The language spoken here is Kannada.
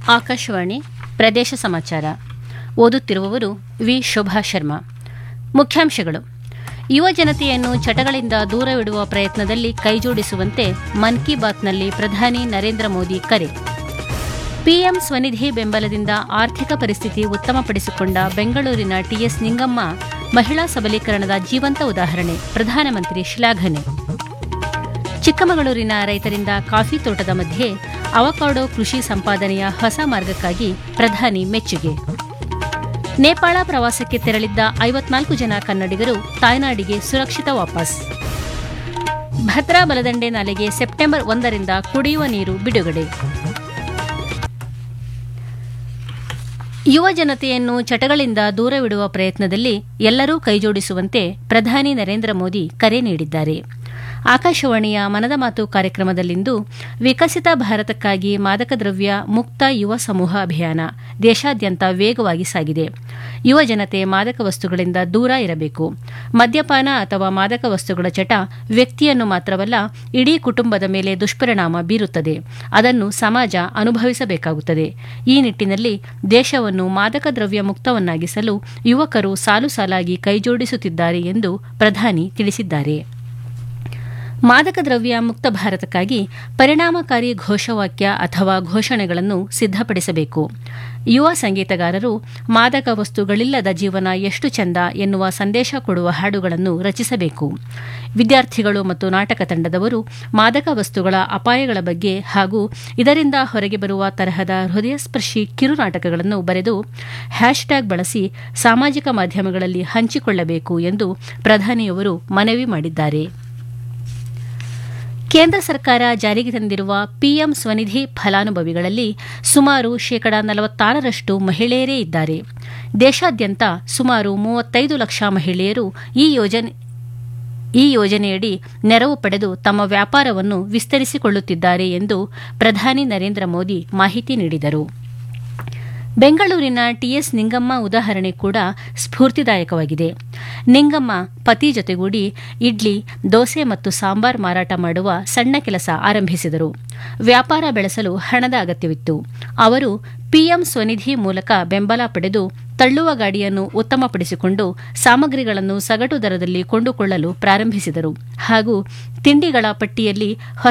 ಆಕಾಶವಾಣಿ ಪ್ರದೇಶ ಸಮಾಚಾರ ಓದುತ್ತಿರುವವರು ವಿ ಶೋಭಾ ಶರ್ಮಾ ಮುಖ್ಯಾಂಶಗಳು ಯುವ ಜನತೆಯನ್ನು ಚಟಗಳಿಂದ ದೂರವಿಡುವ ಪ್ರಯತ್ನದಲ್ಲಿ ಕೈಜೋಡಿಸುವಂತೆ ಮನ್ ಕಿ ಬಾತ್ನಲ್ಲಿ ಪ್ರಧಾನಿ ನರೇಂದ್ರ ಮೋದಿ ಕರೆ ಪಿಎಂ ಸ್ವನಿಧಿ ಬೆಂಬಲದಿಂದ ಆರ್ಥಿಕ ಪರಿಸ್ಥಿತಿ ಉತ್ತಮಪಡಿಸಿಕೊಂಡ ಬೆಂಗಳೂರಿನ ಟಿಎಸ್ ನಿಂಗಮ್ಮ ಮಹಿಳಾ ಸಬಲೀಕರಣದ ಜೀವಂತ ಉದಾಹರಣೆ ಪ್ರಧಾನಮಂತ್ರಿ ಶ್ಲಾಘನೆ ಚಿಕ್ಕಮಗಳೂರಿನ ರೈತರಿಂದ ಕಾಫಿ ತೋಟದ ಮಧ್ಯೆ ಅವಕಾಡೋ ಕೃಷಿ ಸಂಪಾದನೆಯ ಹೊಸ ಮಾರ್ಗಕ್ಕಾಗಿ ಪ್ರಧಾನಿ ಮೆಚ್ಚುಗೆ ನೇಪಾಳ ಪ್ರವಾಸಕ್ಕೆ ತೆರಳಿದ್ದ ಐವತ್ನಾಲ್ಕು ಜನ ಕನ್ನಡಿಗರು ತಾಯ್ನಾಡಿಗೆ ಸುರಕ್ಷಿತ ವಾಪಸ್ ಭದ್ರಾ ಬಲದಂಡೆ ನಾಲೆಗೆ ಸೆಪ್ಟೆಂಬರ್ ಒಂದರಿಂದ ಕುಡಿಯುವ ನೀರು ಬಿಡುಗಡೆ ಯುವ ಜನತೆಯನ್ನು ಚಟಗಳಿಂದ ದೂರವಿಡುವ ಪ್ರಯತ್ನದಲ್ಲಿ ಎಲ್ಲರೂ ಕೈಜೋಡಿಸುವಂತೆ ಪ್ರಧಾನಿ ನರೇಂದ್ರ ಮೋದಿ ಕರೆ ನೀಡಿದ್ದಾರೆ ಆಕಾಶವಾಣಿಯ ಮನದ ಮಾತು ಕಾರ್ಯಕ್ರಮದಲ್ಲಿಂದು ವಿಕಸಿತ ಭಾರತಕ್ಕಾಗಿ ಮಾದಕ ದ್ರವ್ಯ ಮುಕ್ತ ಯುವ ಸಮೂಹ ಅಭಿಯಾನ ದೇಶಾದ್ಯಂತ ವೇಗವಾಗಿ ಸಾಗಿದೆ ಯುವ ಜನತೆ ಮಾದಕ ವಸ್ತುಗಳಿಂದ ದೂರ ಇರಬೇಕು ಮದ್ಯಪಾನ ಅಥವಾ ಮಾದಕ ವಸ್ತುಗಳ ಚಟ ವ್ಯಕ್ತಿಯನ್ನು ಮಾತ್ರವಲ್ಲ ಇಡೀ ಕುಟುಂಬದ ಮೇಲೆ ದುಷ್ಪರಿಣಾಮ ಬೀರುತ್ತದೆ ಅದನ್ನು ಸಮಾಜ ಅನುಭವಿಸಬೇಕಾಗುತ್ತದೆ ಈ ನಿಟ್ಟಿನಲ್ಲಿ ದೇಶವನ್ನು ಮಾದಕ ದ್ರವ್ಯ ಮುಕ್ತವನ್ನಾಗಿಸಲು ಯುವಕರು ಸಾಲು ಸಾಲಾಗಿ ಕೈಜೋಡಿಸುತ್ತಿದ್ದಾರೆ ಎಂದು ಪ್ರಧಾನಿ ತಿಳಿಸಿದ್ದಾರೆ ಮಾದಕ ದ್ರವ್ಯ ಮುಕ್ತ ಭಾರತಕ್ಕಾಗಿ ಪರಿಣಾಮಕಾರಿ ಘೋಷವಾಕ್ಯ ಅಥವಾ ಘೋಷಣೆಗಳನ್ನು ಸಿದ್ಧಪಡಿಸಬೇಕು ಯುವ ಸಂಗೀತಗಾರರು ಮಾದಕ ವಸ್ತುಗಳಿಲ್ಲದ ಜೀವನ ಎಷ್ಟು ಚೆಂದ ಎನ್ನುವ ಸಂದೇಶ ಕೊಡುವ ಹಾಡುಗಳನ್ನು ರಚಿಸಬೇಕು ವಿದ್ಯಾರ್ಥಿಗಳು ಮತ್ತು ನಾಟಕ ತಂಡದವರು ಮಾದಕ ವಸ್ತುಗಳ ಅಪಾಯಗಳ ಬಗ್ಗೆ ಹಾಗೂ ಇದರಿಂದ ಹೊರಗೆ ಬರುವ ತರಹದ ಹೃದಯಸ್ಪರ್ಶಿ ಕಿರುನಾಟಕಗಳನ್ನು ಬರೆದು ಹ್ಯಾಶ್ಟ್ಯಾಗ್ ಬಳಸಿ ಸಾಮಾಜಿಕ ಮಾಧ್ಯಮಗಳಲ್ಲಿ ಹಂಚಿಕೊಳ್ಳಬೇಕು ಎಂದು ಪ್ರಧಾನಿಯವರು ಮನವಿ ಮಾಡಿದ್ದಾರೆ ಕೇಂದ್ರ ಸರ್ಕಾರ ಜಾರಿಗೆ ತಂದಿರುವ ಪಿಎಂ ಸ್ವನಿಧಿ ಫಲಾನುಭವಿಗಳಲ್ಲಿ ಸುಮಾರು ಶೇಕಡ ನಲವತ್ತಾರರಷ್ಟು ಮಹಿಳೆಯರೇ ಇದ್ದಾರೆ ದೇಶಾದ್ಯಂತ ಸುಮಾರು ಮೂವತ್ತೈದು ಲಕ್ಷ ಮಹಿಳೆಯರು ಈ ಯೋಜನೆ ಈ ಯೋಜನೆಯಡಿ ನೆರವು ಪಡೆದು ತಮ್ಮ ವ್ಯಾಪಾರವನ್ನು ವಿಸ್ತರಿಸಿಕೊಳ್ಳುತ್ತಿದ್ದಾರೆ ಎಂದು ಪ್ರಧಾನಿ ನರೇಂದ್ರ ಮೋದಿ ಮಾಹಿತಿ ನೀಡಿದರು ಬೆಂಗಳೂರಿನ ಟಿಎಸ್ ನಿಂಗಮ್ಮ ಉದಾಹರಣೆ ಕೂಡ ಸ್ಫೂರ್ತಿದಾಯಕವಾಗಿದೆ ನಿಂಗಮ್ಮ ಪತಿ ಜೊತೆಗೂಡಿ ಇಡ್ಲಿ ದೋಸೆ ಮತ್ತು ಸಾಂಬಾರ್ ಮಾರಾಟ ಮಾಡುವ ಸಣ್ಣ ಕೆಲಸ ಆರಂಭಿಸಿದರು ವ್ಯಾಪಾರ ಬೆಳೆಸಲು ಹಣದ ಅಗತ್ಯವಿತ್ತು ಅವರು ಪಿಎಂ ಸ್ವನಿಧಿ ಮೂಲಕ ಬೆಂಬಲ ಪಡೆದು ತಳ್ಳುವ ಗಾಡಿಯನ್ನು ಉತ್ತಮಪಡಿಸಿಕೊಂಡು ಸಾಮಗ್ರಿಗಳನ್ನು ಸಗಟು ದರದಲ್ಲಿ ಕೊಂಡುಕೊಳ್ಳಲು ಪ್ರಾರಂಭಿಸಿದರು ಹಾಗೂ ತಿಂಡಿಗಳ ಪಟ್ಟಿಯಲ್ಲಿ